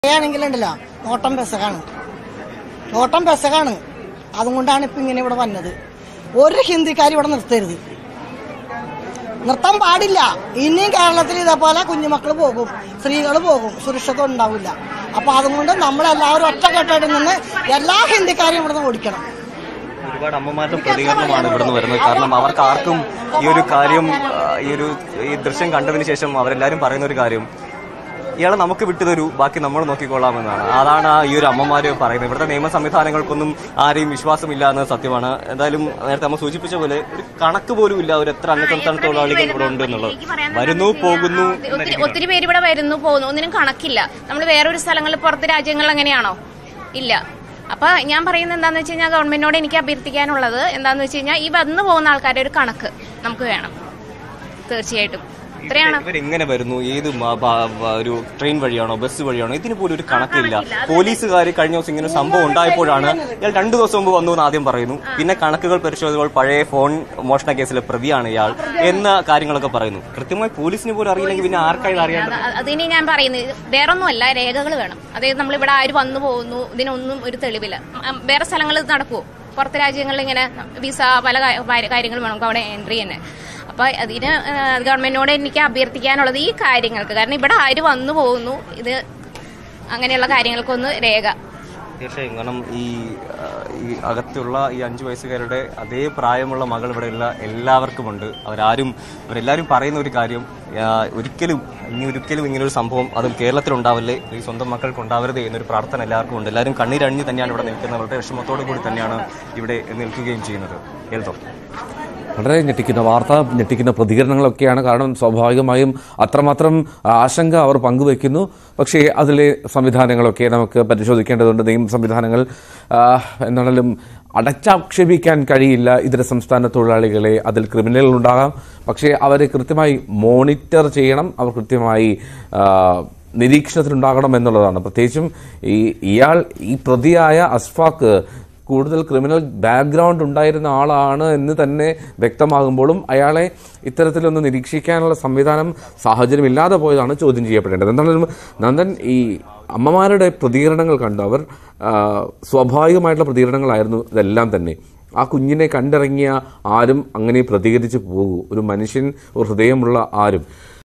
ആണെങ്കിലുണ്ടല്ലോ ഓട്ടം പെസകാണ് ഓട്ടം പെസകാണ് അതുകൊണ്ടാണ് ഇപ്പൊ ഇങ്ങനെ ഇവിടെ വന്നത് ഒരു ഹിന്ദിക്കാർ ഇവിടെ നിർത്തരുത് നിർത്താൻ പാടില്ല ഇനിയും കേരളത്തിൽ ഇതേപോലെ കുഞ്ഞുമക്കൾ പോകും സ്ത്രീകൾ പോകും സുരക്ഷിതം ഉണ്ടാവില്ല അപ്പൊ അതുകൊണ്ട് നമ്മളെല്ലാവരും ഒറ്റക്കെട്ടായിട്ട് നിന്ന് എല്ലാ ഹിന്ദിക്കാരെയും ഇവിടുന്ന് ഓടിക്കണം ഒരുപാട് അമ്മമാരുടെ പ്രതികരണമാണ് ഇവിടുന്ന് വരുന്നത് കാരണം അവർക്ക് ആർക്കും ഈ ഒരു കാര്യം ആ, ഈ ഒരു ഈ ദൃശ്യം കണ്ടതിന് ശേഷം അവരെല്ലാരും പറയുന്ന ഒരു കാര്യം ഇയാളെ നമുക്ക് വിട്ടുതരൂ ബാക്കി നമ്മൾ നോക്കിക്കൊള്ളാമെന്നാണ് അതാണ് ആ ഈ ഒരു അമ്മമാര് പറയുന്നത് ഇവിടുത്തെ നിയമ സംവിധാനങ്ങൾക്കൊന്നും ആരെയും വിശ്വാസമില്ല എന്നത് സത്യമാണ് എന്തായാലും നേരത്തെ അമ്മ സൂചിപ്പിച്ച പോലെ ഒരു കണക്ക് പോലും ഇല്ല ഒരു എത്ര അന്യസംസ്ഥാന തൊഴിലാളികൾ ഇവിടെ ഉണ്ട് എന്നുള്ളത് വരുന്നു പോകുന്നു എന്ന ഒത്തിരി രീതിയിലാണ്. ഒത്തിരി പേര് ഇവിടെ വരുന്നു പോകുന്നു ഒന്നിനും കണക്കില്ല നമ്മൾ വേറൊരു സ്ഥലങ്ങളിൽ പുറത്ത് രാജ്യങ്ങളിൽ എങ്ങനെയാണോ ഇല്ല അപ്പൊ ഞാൻ പറയുന്നത് എന്താന്ന് വെച്ച് കഴിഞ്ഞാൽ ഗവൺമെന്റിനോട് എനിക്ക് അഭ്യർത്ഥിക്കാനുള്ളത് എന്താന്ന് വെച്ച് കഴിഞ്ഞാൽ ഈ വന്നു പോകുന്ന ആൾക്കാരുടെ ഒരു കണക്ക് നമുക്ക് വേണം തീർച്ചയായിട്ടും ഇത്രയാണ് ഇവരെങ്ങനെ വരുന്നു ഏത് മ- ബ- ബ- ഒരു ട്രെയിൻ വഴിയാണോ ബസ് വഴിയാണോ ഇതിന് പോലും ഒരു കണക്കില്ല പോലീസുകാർ കഴിഞ്ഞ ദിവസം ഇങ്ങനെ ഒരു സംഭവം ഉണ്ടായപ്പോഴാണ് ഇയാൾ രണ്ടു ദിവസം മുമ്പ് വന്നു എന്ന് ആദ്യം പറയുന്നു പിന്നെ കണക്കുകൾ പരിശോധിക്കുമ്പോൾ പഴയ ഫോൺ മോഷണ കേസിലെ പ്രതിയാണ് ഇയാൾ എന്ന കാര്യങ്ങളൊക്കെ പറയുന്നു കൃത്യമായി പോലീസിന് പോലും അറിയില്ലെങ്കിൽ പിന്നെ ആർക്കായത് അറിയാൻ അത് അതിനി ഞാൻ പറയുന്നത് വേറൊന്നുമല്ല രേഖകൾ വേണം അതായത് നമ്മളിവിടെ ആര് വന്നു പോകുന്നു ഇതിനൊന്നും ഒരു തെളിവില്ല ഉം, വേറെ സ്ഥലങ്ങളിൽ നടക്കുമോ പുറത്ത് രാജ്യങ്ങളിൽ ഇങ്ങനെ വിസ പല കാര്യങ്ങളും വേണം നമുക്ക് അവിടെ എൻട്രി തന്നെ അപ്പൊ അതിന് ആ, ഗവൺമെന്റിനോട് എനിക്ക് അഭ്യർത്ഥിക്കാനുള്ളത് ഈ കാര്യങ്ങൾക്ക് കാരണം ഇവിടെ ആര് വന്നു പോകുന്നു ഇത് അങ്ങനെയുള്ള കാര്യങ്ങൾക്കൊന്ന് രേഖ തീർച്ചയായും കാരണം ഈ ആ, ഈ അകത്തുള്ള ഈ അഞ്ചു വയസ്സുകാരുടെ അതേ പ്രായമുള്ള മകൾ ഇവിടെയുള്ള എല്ലാവർക്കുമുണ്ട് അവരാരും അവരെല്ലാവരും പറയുന്ന ഒരു കാര്യം ആ, ഒരിക്കലും ഇനി ഒരിക്കലും ഇങ്ങനെ ഒരു സംഭവം അതും കേരളത്തിൽ ഉണ്ടാവില്ലേ ഈ സ്വന്തം മക്കൾക്ക് ഉണ്ടാവരുത് എന്നൊരു പ്രാർത്ഥന എല്ലാവർക്കും ഉണ്ട് എല്ലാവരും കണ്ണീരണിഞ്ഞ് തന്നെയാണ് ഇവിടെ നിൽക്കുന്നത് വളരെ വിഷമത്തോടു കൂടി തന്നെയാണ് ഇവിടെ നിൽക്കുകയും ചെയ്യുന്നത് കേൾത്തോ വളരെ ഞെട്ടിക്കുന്ന വാർത്ത ഞെട്ടിക്കുന്ന പ്രതികരണങ്ങളൊക്കെയാണ് കാരണം സ്വാഭാവികമായും അത്രമാത്രം ആശങ്ക അവർ പങ്കുവെക്കുന്നു പക്ഷേ അതിലെ സംവിധാനങ്ങളൊക്കെ നമുക്ക് പരിശോധിക്കേണ്ടതുണ്ട് നിയമ സംവിധാനങ്ങൾ ആ, എന്നാലും അടച്ചാക്ഷേപിക്കാൻ കഴിയില്ല ഇതര സംസ്ഥാന തൊഴിലാളികളെ അതിൽ ക്രിമിനലുകൾ ഉണ്ടാകാം പക്ഷേ അവരെ കൃത്യമായി മോണിറ്റർ ചെയ്യണം അവർ കൃത്യമായി ആ, നിരീക്ഷണത്തിലുണ്ടാകണം എന്നുള്ളതാണ് പ്രത്യേകിച്ചും ഈ ഇയാൾ ഈ പ്രതിയായ അസ്ഫാക്ക് കൂടുതൽ ക്രിമിനൽ ബാക്ക്ഗ്രൗണ്ട് ഉണ്ടായിരുന്ന ആളാണ് എന്ന് തന്നെ വ്യക്തമാകുമ്പോഴും അയാളെ ഇത്തരത്തിലൊന്ന് നിരീക്ഷിക്കാനുള്ള സംവിധാനം സാഹചര്യം ഇല്ലാതെ പോയതാണ് ചോദ്യം ചെയ്യപ്പെടേണ്ടത് എന്തായാലും നന്ദൻ ഈ അമ്മമാരുടെ പ്രതികരണങ്ങൾ കണ്ടു അവർ ആ, സ്വാഭാവികമായിട്ടുള്ള പ്രതികരണങ്ങളായിരുന്നു ഇതെല്ലാം തന്നെ ആ കുഞ്ഞിനെ കണ്ടിറങ്ങിയ ആരും അങ്ങനെ പ്രതികരിച്ച് പോകൂ ഒരു മനുഷ്യൻ ഒരു ഹൃദയമുള്ള ആരും